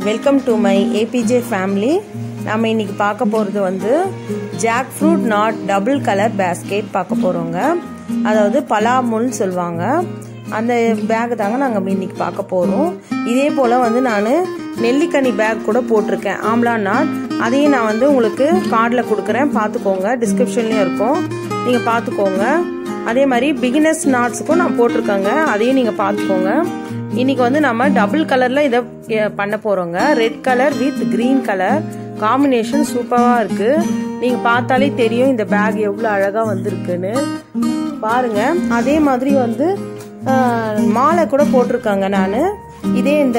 Welcome to my APJ family நம்ம இன்னைக்கு பார்க்க போகிறது வந்து jackfruit knot double colour basket பார்க்க போகிறோங்க அதாவது பலாமுல்னு சொல்லுவாங்க அந்த பேக் தாங்க நாங்கள் இன்னைக்கு பார்க்க போகிறோம் இதே போல் வந்து நான் நெல்லிக்கனி பேக் கூட போட்டிருக்கேன் ஆம்லா நாட் அதையும் நான் வந்து உங்களுக்கு கார்டில் கொடுக்குறேன் பார்த்துக்கோங்க டிஸ்கிரிப்ஷன்லேயும் இருக்கும் நீங்கள் பார்த்துக்கோங்க அதே மாதிரி பிகினர்ஸ் நாட்ஸுக்கும் நான் போட்டிருக்கேங்க அதையும் நீங்கள் பார்த்துக்கோங்க இன்னைக்கு வந்து நம்ம டபுள் கலரில் இதை பண்ண போகிறோங்க red colour with green colour combination சூப்பராக இருக்குது நீங்கள் பார்த்தாலே தெரியும் இந்த பேக் எவ்வளோ அழகாக வந்திருக்குன்னு பாருங்க அதே மாதிரி வந்து மாலை கூட போட்டிருக்காங்க நான் இதே இந்த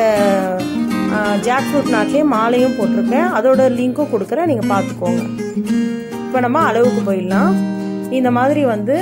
ஜாக் ஃப்ரூட் நாட்லேயே மாலையும் போட்டிருக்கேன் அதோட லிங்க்கும் கொடுக்குறேன் நீங்கள் பார்த்துக்கோங்க இப்போ நம்ம அளவுக்கு போயிடலாம் இந்த மாதிரி வந்து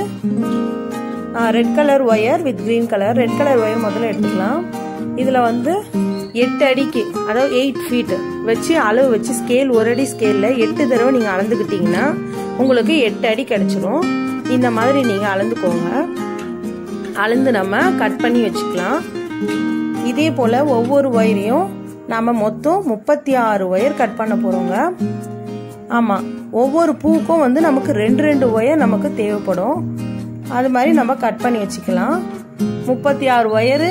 red colour wire with green colour red colour wire முதல்ல எடுத்துக்கலாம் இதில் வந்து எட்டு அடிக்கு அதாவது எயிட் ஃபீட்டு வச்சு அளவு வச்சு ஸ்கேல் ஒரு அடி ஸ்கேலில் எட்டு தடவை நீங்கள் அளந்துக்கிட்டிங்கன்னா உங்களுக்கு எட்டு அடி கிடச்சிரும் இந்த மாதிரி நீங்கள் அளந்துக்கோங்க அளந்து நம்ம கட் பண்ணி வச்சுக்கலாம் இதே போல் ஒவ்வொரு ஒயரையும் நம்ம மொத்தம் முப்பத்தி ஆறு ஒயர் கட் பண்ண போகிறோங்க ஆமாம் ஒவ்வொரு பூக்கும் வந்து நமக்கு ரெண்டு ரெண்டு ஒயர் நமக்கு தேவைப்படும் அது மாதிரி நம்ம கட் பண்ணி வச்சுக்கலாம் முப்பத்தி ஆறு ஒயரு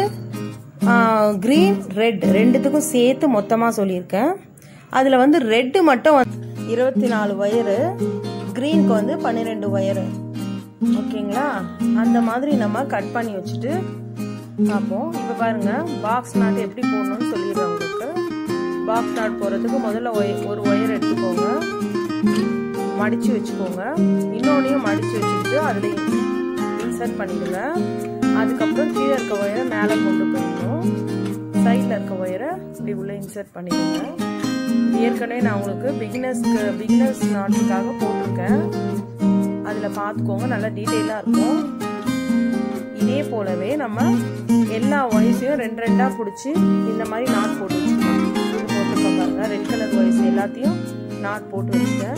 க்ரீன் ரெட் ரெண்டுத்துக்கும் சேர்த்து மொத்தமாக சொல்லியிருக்கேன் அதில் வந்து ரெட்டு மட்டும் இருபத்தி நாலு ஒயரு க்ரீனுக்கு வந்து பன்னிரெண்டு ஒயரு ஓகேங்களா அந்த மாதிரி நம்ம கட் பண்ணி வச்சுட்டு பார்ப்போம் இப்போ பாருங்க பாக்ஸ் நாட் எப்படி போடணும்னு சொல்லிடுறேன் உங்களுக்கு பாக்ஸ் நாட் போடுறதுக்கு முதல்ல ஒரு ஒயர் எடுத்துக்கோங்க மடித்து வச்சுக்கோங்க இன்னொன்னையும் மடித்து வச்சுக்கிட்டு அதில் இன்சர்ட் பண்ணிடுங்க அதுக்கப்புறம் கீழே இருக்க ஒயரை மேலே கொண்டு போயிடணும் சைடில் இருக்க ஒயரை இப்படி உள்ளே இன்சர்ட் பண்ணிடுங்க ஏற்கனவே நான் உங்களுக்கு பிகினர்ஸ்க்கு பிகினர்ஸ் நாட்ஸுக்காக போட்டிருக்கேன் அதில் பார்த்துக்கோங்க நல்லா டீட்டெயிலாக இருக்கும் இதே போலவே நம்ம எல்லா ஒயஸையும் ரெண்டு ரெண்டாக பிடிச்சி இந்த மாதிரி நாட் போட்டு வச்சுக்கலாம் போட்டுருக்கோம் பாருங்க ரெட் கலர் ஒயஸ் எல்லாத்தையும் நாட் போட்டு வச்சுட்டேன்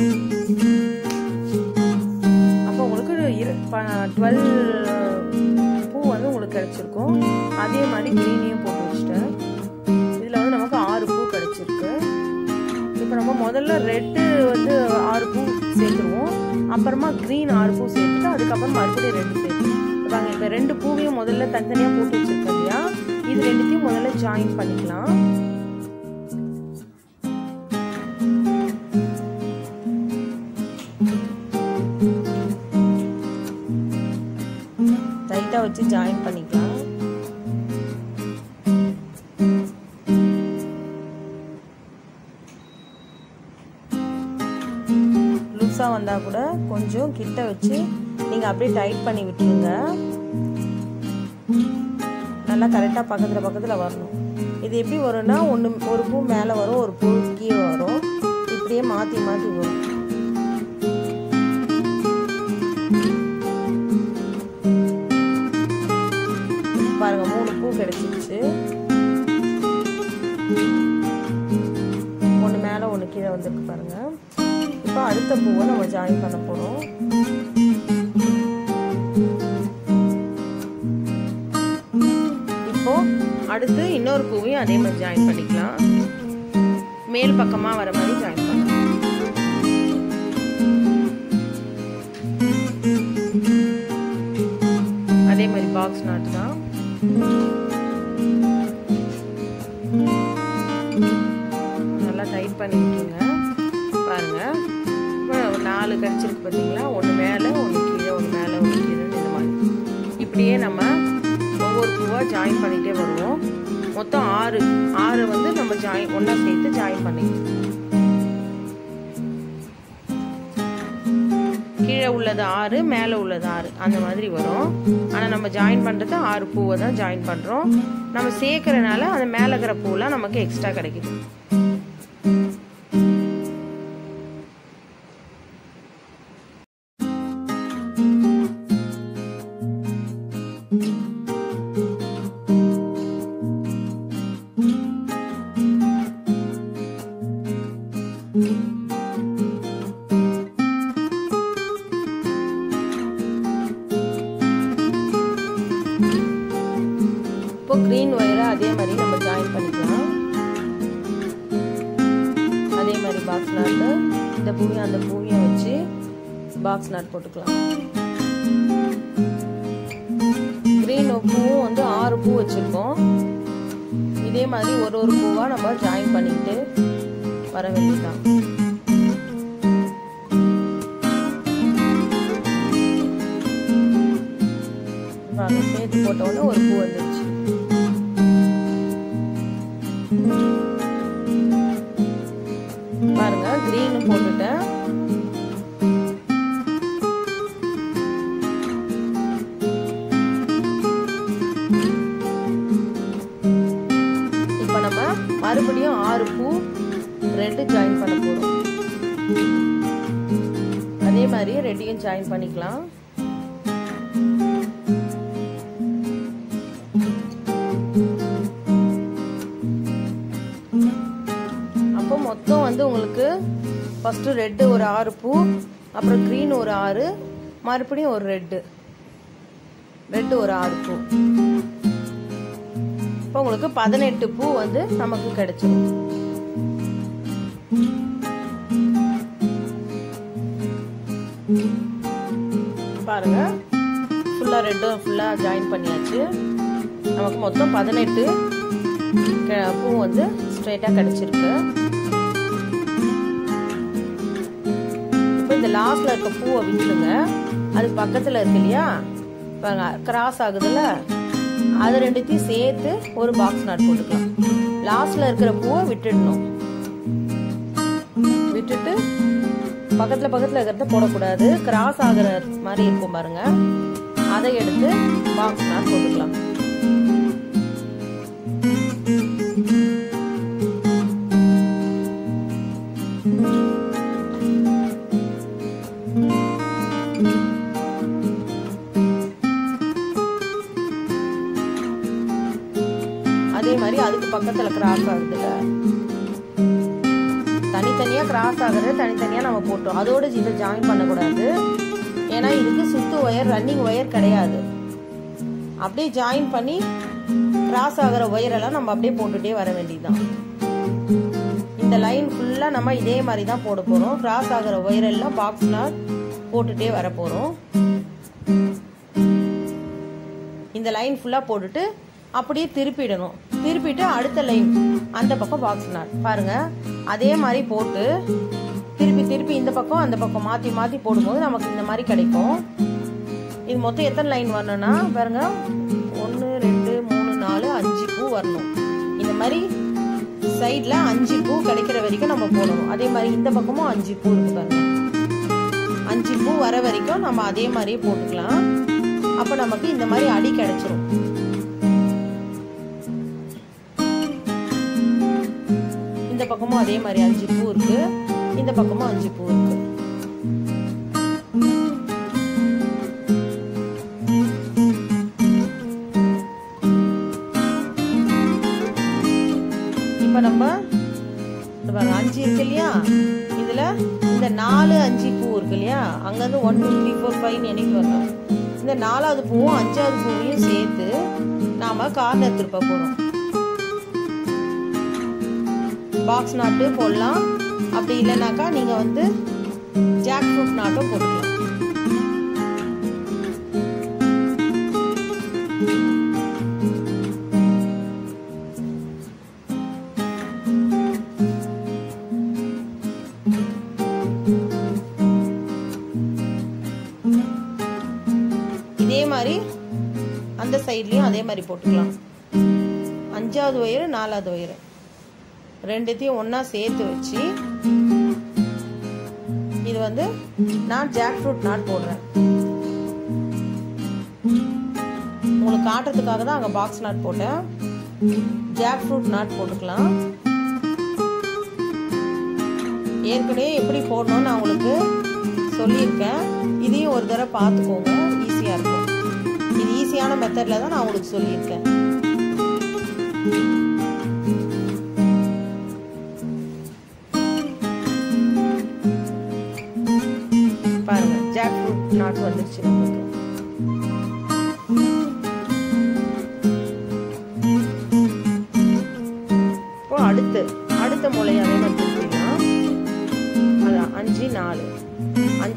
அப்போ உங்களுக்கு டுவெல் பூ வந்து உங்களுக்கு கிடைச்சிருக்கும் அதே மாதிரி க்ரீனையும் போட்டு வச்சுட்டேன் இதில் வந்து நமக்கு ஆறு பூ கிடைச்சிருக்கு இப்போ நம்ம முதல்ல ரெட்டு வந்து ஆறு பூ சேர்த்துருவோம் அப்புறமா க்ரீன் ஆறு பூ சேர்த்துட்டு அதுக்கப்புறம் மறுபடியும் ரெண்டு சேர்த்து பாருங்க இப்போ ரெண்டு பூவையும் முதல்ல தனித்தனியாக போட்டு வச்சுருக்கோம் இல்லையா இது ரெண்டுத்தையும் முதல்ல ஜாயின் பண்ணிக்கலாம் டைட்டாக வச்சு ஜாயின் பண்ணிக்கலாம் லூஸாக வந்தால் கூட கொஞ்சம் கிட்ட வச்சு நீங்கள் அப்படியே டைட் பண்ணி விட்டுருங்க நல்லா கரெக்டாக பக்கத்தில் பக்கத்தில் வரணும் இது எப்படி வரும்னா ஒன்று ஒரு பூ மேலே வரும் ஒரு பூ கீழே வரும் இப்படியே மாற்றி மாற்றி வரும் பாருங்க மூணு பூ கிடைச்சிருச்சு ஒன்று மேலே ஒன்று கீழே வந்திருக்கு பாருங்க இப்போ அடுத்த பூவை நம்ம ஜாயின் பண்ண போகிறோம் இப்போ அடுத்து இன்னொரு பூவையும் அதே மாதிரி ஜாயின் பண்ணிக்கலாம் மேல் பக்கமாக வர மாதிரி ஜாயின் பண்ணலாம் அதே மாதிரி பாக்ஸ் நாட் தான் நல்லா டைட் பண்ணி விட்டுருங்க பாருங்க ஒரு நாலு கிடச்சிருக்கு பார்த்தீங்களா ஒன்று மேலே ஒன்று கீழே ஒன்று மேலே ஒன்று கீழே இந்த மாதிரி இப்படியே நம்ம ஒவ்வொரு பூவாக ஜாயின் பண்ணிகிட்டே வருவோம் மொத்தம் ஆறு ஆறு வந்து நம்ம ஜாயின் ஒன்றா சேர்த்து ஜாயின் பண்ணிக்கலாம் கீழே உள்ளது ஆறு மேலே உள்ளது ஆறு அந்த மாதிரி வரும் ஆனால் நம்ம ஜாயின் பண்ணுறது ஆறு பூவை தான் ஜாயின் பண்ணுறோம் நம்ம சேர்க்கறனால அந்த மேலே இருக்கிற பூவெலாம் நமக்கு எக்ஸ்ட்ரா கிடைக்குது இப்போ க்ரீன் ஒயரை அதே மாதிரி நம்ம ஜாயின் பண்ணிக்கலாம் பாக்ஸ் நாட்டு இந்த பூவையும் அந்த பூவையும் வச்சு பாக்ஸ் நாட் போட்டுக்கலாம் கிரீன் பூவும் வந்து ஆறு பூ வச்சுருக்கோம் இதே மாதிரி ஒரு ஒரு பூவாக நம்ம ஜாயின் பண்ணிக்கிட்டு வர வேண்டியதுதான் சேர்த்து போட்ட உடனே ஒரு பூ வந்துருச்சு பாருங்க கிரீன் போட்டுட்டேன் இப்போ நம்ம மறுபடியும் ஆறு பூ ரெட்டு ஜாயின் பண்ண போறோம் அதே மாதிரி ரெட்டையும் ஜாயின் பண்ணிக்கலாம் அப்போ மொத்தம் வந்து உங்களுக்கு ஃபஸ்ட்டு ரெட்டு ஒரு ஆறு பூ அப்புறம் க்ரீன் ஒரு ஆறு மறுபடியும் ஒரு ரெட்டு ரெட்டு ஒரு ஆறு பூ இப்போ உங்களுக்கு பதினெட்டு பூ வந்து நமக்கு கிடைச்சிடும் பாருங்க ஃபுல்லாக ரெட்டும் ஃபுல்லாக ஜாயின் பண்ணியாச்சு நமக்கு மொத்தம் பதினெட்டு பூ வந்து ஸ்ட்ரைட்டாக கிடச்சிருக்கு இப்போ இந்த லாஸ்ட்ல இருக்க பூவை விட்டுருங்க அது பக்கத்தில் இருக்கு இல்லையா பாருங்க கிராஸ் ஆகுதுல்ல அது ரெண்டுத்தையும் சேர்த்து ஒரு பாக்ஸ் நாட் போட்டுக்கலாம் லாஸ்ட்ல இருக்கிற பூவை விட்டுடணும் விட்டுட்டு பக்கத்தில் பக்கத்தில் இருக்கிறத போடக்கூடாது கிராஸ் ஆகுற மாதிரி இருக்கும் பாருங்க அதை எடுத்து பாக்ஸ் நாட் போட்டுக்கலாம் அதே மாதிரி அதுக்கு பக்கத்துல கிராஸ் ஆகுதுல்ல தனித்தனியா கிராஸ் ஆகுறது தனித்தனியா நம்ம போட்டோம் அதோட இதை ஜாயின் பண்ணக்கூடாது ஏன்னா இதுக்கு சுத்து ஒயர் ரன்னிங் ஒயர் கிடையாது அப்படியே ஜாயின் பண்ணி கிராஸ் ஆகிற ஒயரெல்லாம் நம்ம அப்படியே போட்டுட்டே வர வேண்டியதுதான் இந்த லைன் ஃபுல்லா நம்ம இதே மாதிரி தான் போட போறோம் கிராஸ் ஆகிற ஒயரெல்லாம் பாக்ஸ்ல போட்டுட்டே வர போறோம் இந்த லைன் ஃபுல்லா போட்டுட்டு அப்படியே திருப்பிடணும் திருப்பிட்டு அடுத்த லைன் அந்த பக்கம் பாக்ஸ் நாட் பாருங்க அதே மாதிரி போட்டு திருப்பி திருப்பி இந்த பக்கம் அந்த பக்கம் மாத்தி மாத்தி போடும்போது நமக்கு இந்த மாதிரி கிடைக்கும் இது மொத்தம் எத்தனை லைன் வரணும்னா பாருங்க ஒன்று ரெண்டு மூணு நாலு அஞ்சு பூ வரணும் இந்த மாதிரி சைடில் அஞ்சு பூ கிடைக்கிற வரைக்கும் நம்ம போடணும் அதே மாதிரி இந்த பக்கமும் அஞ்சு பூ இருக்கு பாருங்க அஞ்சு பூ வர வரைக்கும் நம்ம அதே மாதிரியே போட்டுக்கலாம் அப்போ நமக்கு இந்த மாதிரி அடி கிடைச்சிரும் இந்த பக்கமும் அதே மாதிரி அஞ்சு பூ இருக்கு இந்த பக்கமும் அஞ்சு பூ இருக்கு இப்ப நம்ம அஞ்சு இருக்கு இல்லையா இதுல இந்த நாலு அஞ்சு பூ இருக்கு இல்லையா அங்கிருந்து one two three four five எண்ணிட்டு வரலாம் இந்த நாலாவது பூவும் அஞ்சாவது பூவையும் சேர்த்து நாம கார்னர் திருப்ப போறோம் பாக்ஸ் நாட்டு போடலாம் அப்படி இல்லைனாக்கா நீங்க வந்து ஜாக் ஃப்ரூட் நாட்டும் போட்டுக்கலாம் இதே மாதிரி அந்த சைட்லயும் அதே மாதிரி போட்டுக்கலாம் அஞ்சாவது ஒயரு நாலாவது ஒயரு ரெண்டுத்தையும் ஒன்றா சேர்த்து வச்சு இது வந்து நான் ஜாக் ஃப்ரூட் நாட் போடுறேன் உங்களுக்கு காட்டுறதுக்காக தான் அங்கே பாக்ஸ் நாட் போட்டேன் ஜாக் ஃப்ரூட் நாட் போட்டுக்கலாம் ஏற்கனவே எப்படி போடணும்னு நான் உங்களுக்கு சொல்லியிருக்கேன் இதையும் ஒரு தடவை பார்த்துக்கோங்க ஈஸியாக இருக்கும் இது ஈஸியான மெத்தடில் தான் நான் உங்களுக்கு சொல்லியிருக்கேன் பாருங்க ஜாக் ஃப்ரூட் நாட் வந்துருச்சு நமக்கு இப்போ அடுத்து அடுத்த முளையாவே நம்ம திருப்பிடலாம்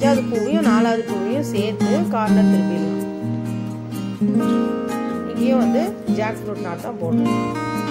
அஞ்சாவது பூவையும் நாலாவது பூவையும் சேர்த்து கார்னர் திருப்பிடலாம் இங்கேயும் வந்து ஜாக் ஃப்ரூட் நாட் தான் போடணும்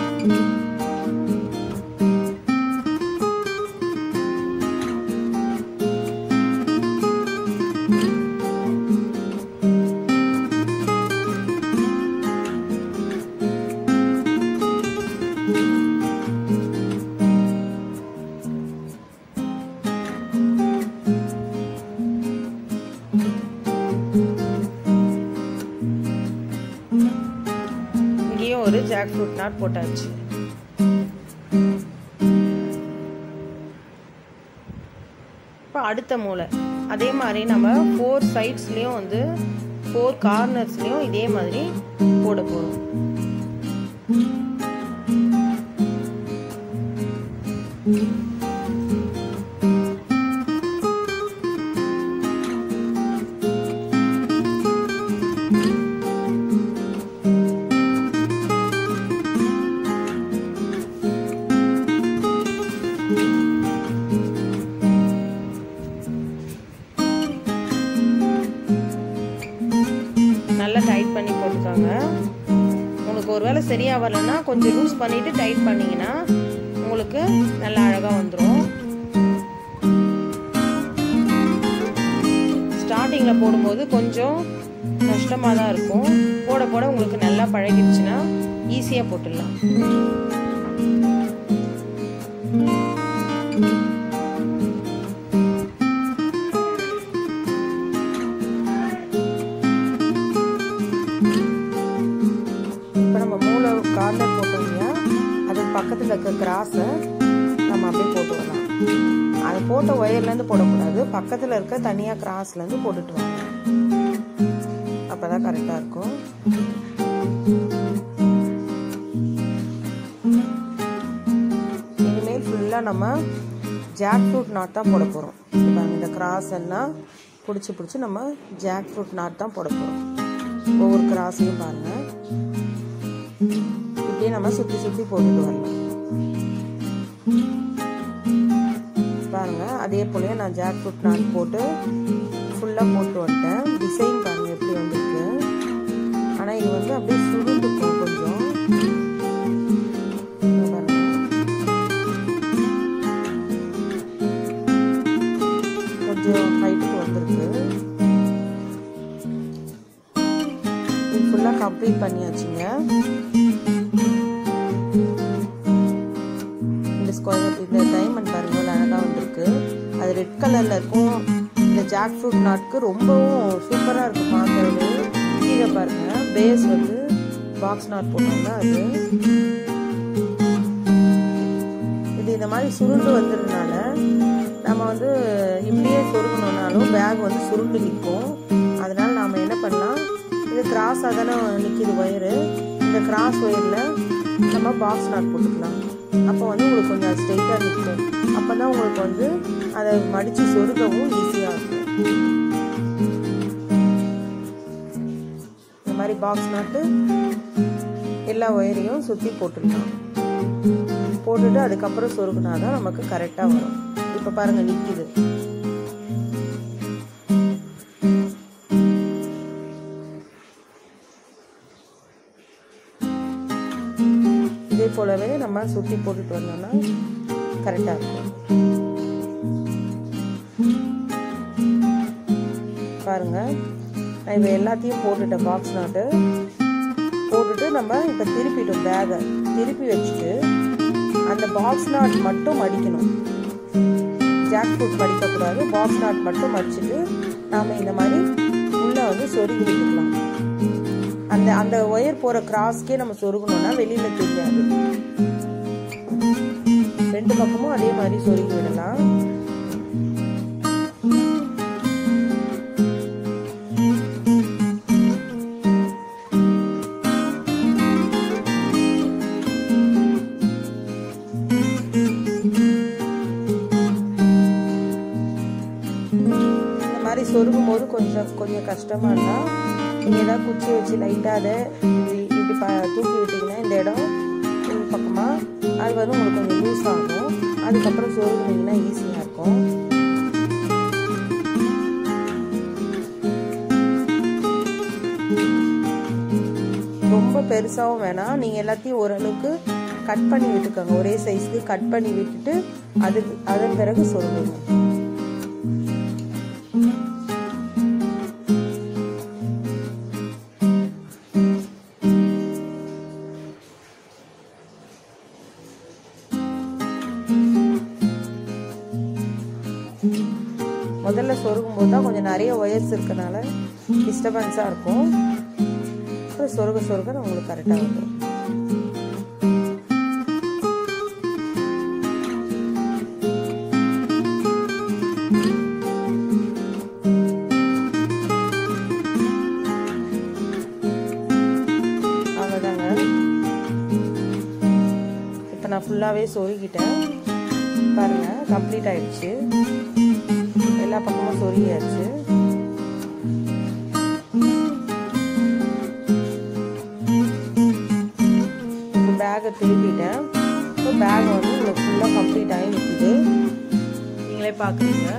இங்கேயும் ஒரு ஜாக் ஃப்ரூட் நாட் போட்டாச்சு இப்போ அடுத்த மூளை அதே மாதிரி நம்ம ஃபோர் சைட்ஸ்லேயும் வந்து ஃபோர் கார்னர்ஸ்லேயும் இதே மாதிரி போட போகிறோம் நல்லா டைட் பண்ணி போட்டுக்காங்க உங்களுக்கு ஒருவேளை சரியா வரலன்னா கொஞ்சம் லூஸ் பண்ணிட்டு டைட் பண்ணீங்கன்னா உங்களுக்கு நல்லா அழகா வந்துடும் ஸ்டார்டிங்ல போடும்போது கொஞ்சம் கஷ்டமா தான் இருக்கும் போட போட உங்களுக்கு நல்லா பழகிடுச்சுன்னா ஈஸியா போட்டுடலாம் இப்போ நம்ம மூளை கார்னர் போட்டோம் இல்லையா அதுக்கு பக்கத்தில் இருக்க கிராஸை நம்ம அப்படியே போட்டு வரலாம் அது போட்ட ஒயர்லேருந்து போடக்கூடாது பக்கத்தில் இருக்க தனியாக கிராஸ்லேருந்து போட்டுட்டு வாங்க அப்போ தான் கரெக்டாக இருக்கும் இனிமேல் ஃபுல்லாக நம்ம ஜாக் ஃப்ரூட் நாட் தான் போட போகிறோம் இப்போ இந்த கிராஸ் எல்லாம் பிடிச்சி பிடிச்சி நம்ம ஜாக் ஃப்ரூட் நாட் தான் போட போகிறோம் ஒவ்வொரு கிராஸையும் பாருங்கள் இப்படியே நம்ம சுற்றி சுற்றி போட்டுட்டு வரலாம் பாருங்க அதே போலயே நான் ஜாக் ஃப்ரூட் நாட் போட்டு ஃபுல்லாக போட்டு வந்துட்டேன் டிசைன் பாருங்க எப்படி வந்திருக்கு ஆனால் இது வந்து அப்படியே சுருண்டுக்கும் கொஞ்சம் இங்க பாருங்க. கொஞ்சம் ஹைட்டுக்கு வந்திருக்கு இது ஃபுல்லாக கம்ப்ளீட் பண்ணியாச்சுங்க இந்த ஸ்கொயர் இந்த டைமண்ட் பாருங்க இவ்வளோ அழகாக வந்திருக்கு அது ரெட் கலரில் இருக்கும் இந்த ஜாக் ஃப்ரூட் நாட்க்கு ரொம்பவும் சூப்பராக இருக்கும் பார்க்கறது கீழே பாருங்க பேஸ் வந்து பாக்ஸ் நாட் போட்டோம்னா அது இது இந்த மாதிரி சுருண்டு வந்ததுனால நம்ம வந்து இப்படியே சொருகணுன்னாலும் பேக் வந்து சுருண்டு நிற்கும் அதனால நாம் என்ன பண்ணலாம் இது கிராஸாக தானே நிற்கிது ஒயரு இந்த கிராஸ் ஒயரில் நம்ம பாக்ஸ் நாட் போட்டுக்கலாம் அப்போ வந்து உங்களுக்கு கொஞ்சம் ஸ்ட்ரெயிட்டாக நிற்கும் அப்போ தான் உங்களுக்கு வந்து அதை மடித்து சொருகவும் ஈஸியாக இருக்கும் இந்த மாதிரி பாக்ஸ் நாட்டு எல்லா ஒயரையும் சுற்றி போட்டுடலாம் போட்டுட்டு அதுக்கப்புறம் சொருகுனா தான் நமக்கு கரெக்டாக வரும் இப்போ பாருங்க நிற்கிது இதே போலவே நம்ம சுற்றி போட்டுட்டு வந்தோம்னா கரெக்டாக இருக்கும் பாருங்க நான் இப்போ எல்லாத்தையும் போட்டுட்டேன் பாக்ஸ் நாட்டு போட்டுட்டு நம்ம இப்போ திருப்பிட்டோம் பேகை திருப்பி வச்சுட்டு அந்த பாக்ஸ் நாட் மட்டும் மடிக்கணும் ஜாக் ஃப்ரூட் மடிக்கக்கூடாது பாக்ஸ் நாட் மட்டும் மடிச்சுட்டு நாம் இந்த மாதிரி உள்ளே வந்து சொருகி விட்டுக்கலாம் அந்த அந்த ஒயர் போகிற கிராஸ்க்கே நம்ம சொருகணும்னா வெளியில் தெரியாது ரெண்டு பக்கமும் அதே மாதிரி சொருகி விடலாம் இந்த மாதிரி சொருகும் போது கொஞ்சம் கொஞ்சம் கஷ்டமா இருந்தா நீங்க ஏதாவது குச்சி வச்சு லைட்டா அதை இப்படி இப்படி ப- தூக்கி விட்டீங்கன்னா இந்த இடம் உள் பக்கமா அது வந்து உங்களுக்கு கொஞ்சம் லூஸ் ஆகும் அதுக்கப்புறம் சொருகுனீங்கன்னா ஈஸியா இருக்கும் ரொம்ப பெருசாகவும் வேணாம் நீங்கள் எல்லாத்தையும் ஓரளவுக்கு கட் பண்ணி விட்டுக்கோங்க ஒரே சைஸ்க்கு கட் பண்ணி விட்டுட்டு அது அதன் பிறகு சொருகுங்க முதல்ல சொருகும் போது தான் கொஞ்சம் நிறைய ஒயர்ஸ் இருக்கனால டிஸ்டர்பன்ஸாக இருக்கும் அப்புறம் சொருக சொருக உங்களுக்கு கரெக்டாக வந்துடும் அவ்வளோதாங்க இப்போ நான் ஃபுல்லாகவே சொருகிட்டேன் பாருங்கள் கம்ப்ளீட் ஆயிடுச்சு எல்லா பக்கமும் சொருகியாச்சு இப்போ பேக்கை திருப்பிட்டேன் இப்போ பேக் வந்து உங்களுக்கு ஃபுல்லாக கம்ப்ளீட் ஆகி நிற்குது நீங்களே பார்க்குறீங்க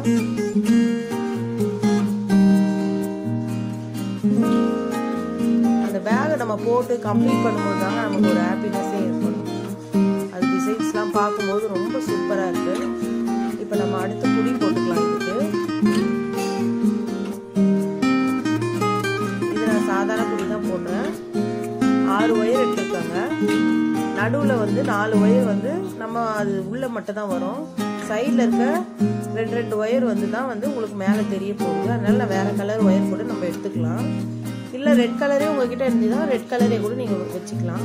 அந்த பேகை நம்ம போட்டு கம்ப்ளீட் பண்ணும்போது தாங்க நமக்கு ஒரு ஹாப்பினஸ்ஸே ஏற்படும் அது டிசைன்ஸ்லாம் பார்க்கும்போது ரொம்ப சூப்பராக இருக்குது இப்போ நம்ம அடுத்த புடி போட்டுக்கலாம் இதுக்கு இது நான் சாதாரண புடி தான் போடுறேன் ஆறு ஒயர் எடுத்துருக்காங்க நடுவில் வந்து நாலு ஒயர் வந்து நம்ம அது உள்ளே மட்டும் தான் வரும் சைடில் இருக்க ரெண்டு ரெண்டு ஒயர் வந்து தான் வந்து உங்களுக்கு மேலே தெரிய போகுது அதனால நான் வேறு கலர் ஒயர் கூட நம்ம எடுத்துக்கலாம் இல்லை ரெட் கலரே உங்ககிட்ட இருந்ததுன்னா ரெட் கலரே கூட நீங்கள் வச்சுக்கலாம்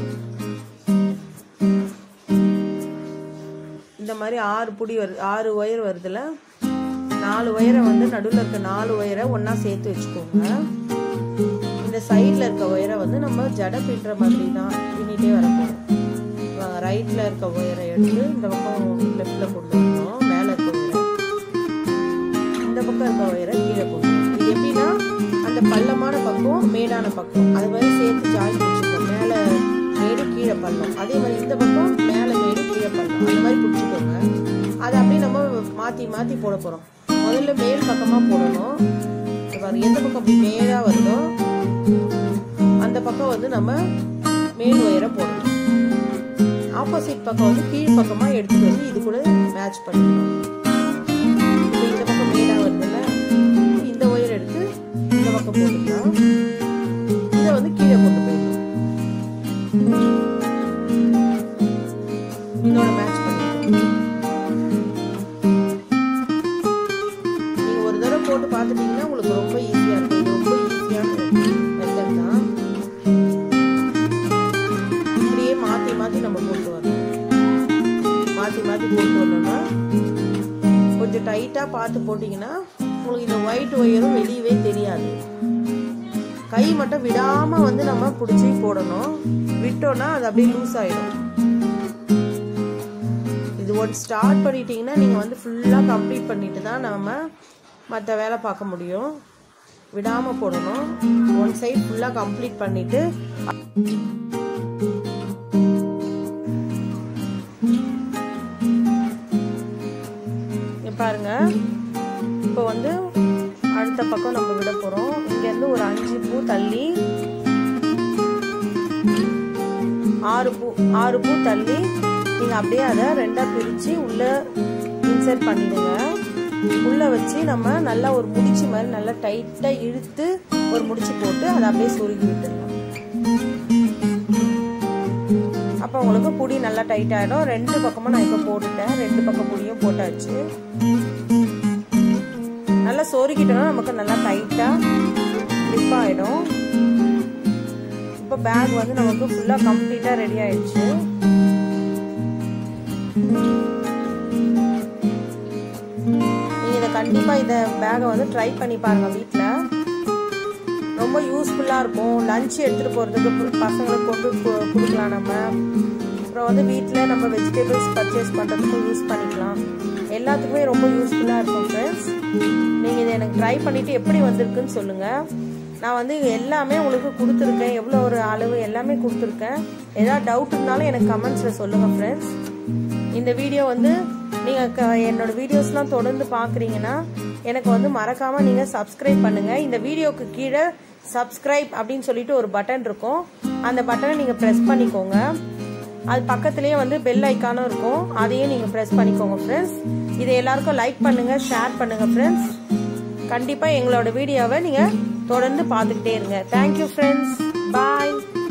இந்த மாதிரி ஆறு புடி வருது ஆறு ஒயர் வருதுல நாலு ஒயரை வந்து நடுவில் இருக்க நாலு ஒயரை ஒன்றா சேர்த்து வச்சுக்கோங்க இந்த சைடில் இருக்க ஒயரை வந்து நம்ம ஜடை பின்னுற மாதிரி தான் பின்னிட்டே வரப்போம் ரைட்டில் இருக்க ஒயரை எடுத்து இந்த பக்கம் லெஃப்டில் கொண்டு வரணும் மேலே இருக்க ஒயரை இந்த பக்கம் இருக்க ஒயரை கீழே கொண்டு வரணும் இது எப்படின்னா அந்த பள்ளமான பக்கம் மேடான பக்கம் அது மாதிரி சேர்த்து ஜாயின் பிடிச்சிக்கோங்க மேலே மேடு கீழே பள்ளம் அதே மாதிரி இந்த பக்கம் மேலே மேடு கீழே பள்ளம் அந்த மாதிரி பிடிச்சிக்கோங்க அதை அப்படியே நம்ம மாற்றி மாற்றி போட போகிறோம் முதல்ல மேல் பக்கமாக போடணும் பாருங்க எந்த பக்கம் அப்படி மேடாக வருதோ அந்த பக்கம் வந்து நம்ம மேல் ஒயரை போடணும் ஆப்போசிட் பக்கம் வந்து கீழ் பக்கமாக எடுத்துட்டு வந்து இது கூட மேட்ச் பண்ணிக்கணும் இப்போ இந்த பக்கம் மேடாக வருதுல்ல இந்த ஒயர் எடுத்து இந்த பக்கம் போட்டுக்கலாம் இதை வந்து கீழே கொண்டு போயிடலாம் இதோட மேட்ச் பண்ணிக்கலாம் நீங்க ஒரு தடவை போட்டு பார்த்துட்டீங்கன்னா உங்களுக்கு ரொம்ப ஈஸியா இருக்கும் இது ரொம்ப ஈஸியான மெத்தட் தான் இப்படியே மாத்தி மாத்தி நம்ம போட்டு வரணும் மாத்தி மாத்தி போட்டு வரணும்னா கொஞ்சம் டைட்டா பார்த்து போட்டீங்கன்னா உங்களுக்கு இந்த ஒயிட் ஒயரும் வெளியவே தெரியாது கை மட்டும் விடாம வந்து நம்ம பிடிச்சி போடணும் விட்டோம்னா அது அப்படியே லூஸ் ஆயிடும் இது ஒன் ஸ்டார்ட் பண்ணிட்டீங்கன்னா நீங்கள் வந்து ஃபுல்லாக கம்ப்ளீட் பண்ணிட்டு தான் நம்ம மற்ற வேலை பார்க்க முடியும் விடாமல் போடணும் ஒன் சைட் ஃபுல்லாக கம்ப்ளீட் பண்ணிட்டு பாருங்க இப்போ வந்து அடுத்த பக்கம் நம்ம விட போகிறோம் இங்கேருந்து ஒரு அஞ்சு பூ தள்ளி ஆறு பூ ஆறு பூ தள்ளி நீங்கள் அப்படியே அதை ரெண்டாக பிரித்து உள்ளே இன்சர்ட் பண்ணிடுங்க உள்ளே வச்சு நம்ம நல்லா ஒரு முடிச்சு மாதிரி நல்லா டைட்டாக இழுத்து ஒரு முடிச்சு போட்டு அதை அப்படியே சொருகி விட்டுடலாம் அப்போ உங்களுக்கு புடி நல்லா டைட் ஆகிடும் ரெண்டு பக்கமும் நான் இப்போ போட்டுட்டேன் ரெண்டு பக்கம் புடியும் போட்டாச்சு நல்லா சொருகிட்டோம்னா நமக்கு நல்லா டைட்டாக க்ளிப் ஆகிடும் இப்போ பேக் வந்து நமக்கு ஃபுல்லாக கம்ப்ளீட்டாக ரெடி ஆயிடுச்சு நீங்கள் இதை கண்டிப்பாக இதை பேகை வந்து ட்ரை பண்ணி பாருங்கள் வீட்டில் ரொம்ப யூஸ்ஃபுல்லாக இருக்கும் லஞ்ச் எடுத்துகிட்டு போகிறதுக்கு பசங்களுக்கு கொண்டு கொடுக்கலாம் நம்ம அப்புறம் வந்து வீட்டில் நம்ம வெஜிடபிள்ஸ் பர்ச்சேஸ் பண்ணுறதுக்கும் யூஸ் பண்ணிக்கலாம் எல்லாத்துக்குமே ரொம்ப யூஸ்ஃபுல்லாக இருக்கும் ஃப்ரெண்ட்ஸ் நீங்கள் இதை எனக்கு ட்ரை பண்ணிவிட்டு எப்படி வந்திருக்குன்னு சொல்லுங்கள் நான் வந்து எல்லாமே உங்களுக்கு கொடுத்துருக்கேன் எவ்வளோ ஒரு அளவு எல்லாமே கொடுத்துருக்கேன் ஏதாவது டவுட் இருந்தாலும் எனக்கு கமெண்ட்ஸில் சொல்லுங்கள் ஃப்ரெண்ட்ஸ் இந்த வீடியோ வந்து நீங்கள் என்னோட வீடியோஸ்லாம் தொடர்ந்து பார்க்குறீங்கன்னா எனக்கு வந்து மறக்காம நீங்க சப்ஸ்கிரைப் பண்ணுங்க இந்த வீடியோக்கு கீழே சப்ஸ்கிரைப் அப்படின்னு சொல்லிட்டு ஒரு பட்டன் இருக்கும் அந்த பட்டனை நீங்கள் ப்ரெஸ் பண்ணிக்கோங்க அது பக்கத்துலேயே வந்து பெல் ஐக்கானும் இருக்கும் அதையும் நீங்கள் ப்ரெஸ் பண்ணிக்கோங்க ஃப்ரெண்ட்ஸ் இதை எல்லாருக்கும் லைக் பண்ணுங்கள் ஷேர் பண்ணுங்கள் ஃப்ரெண்ட்ஸ் கண்டிப்பாக எங்களோட வீடியோவை நீங்கள் தொடர்ந்து பார்த்துக்கிட்டே இருங்க தேங்க்யூ ஃப்ரெண்ட்ஸ் பாய்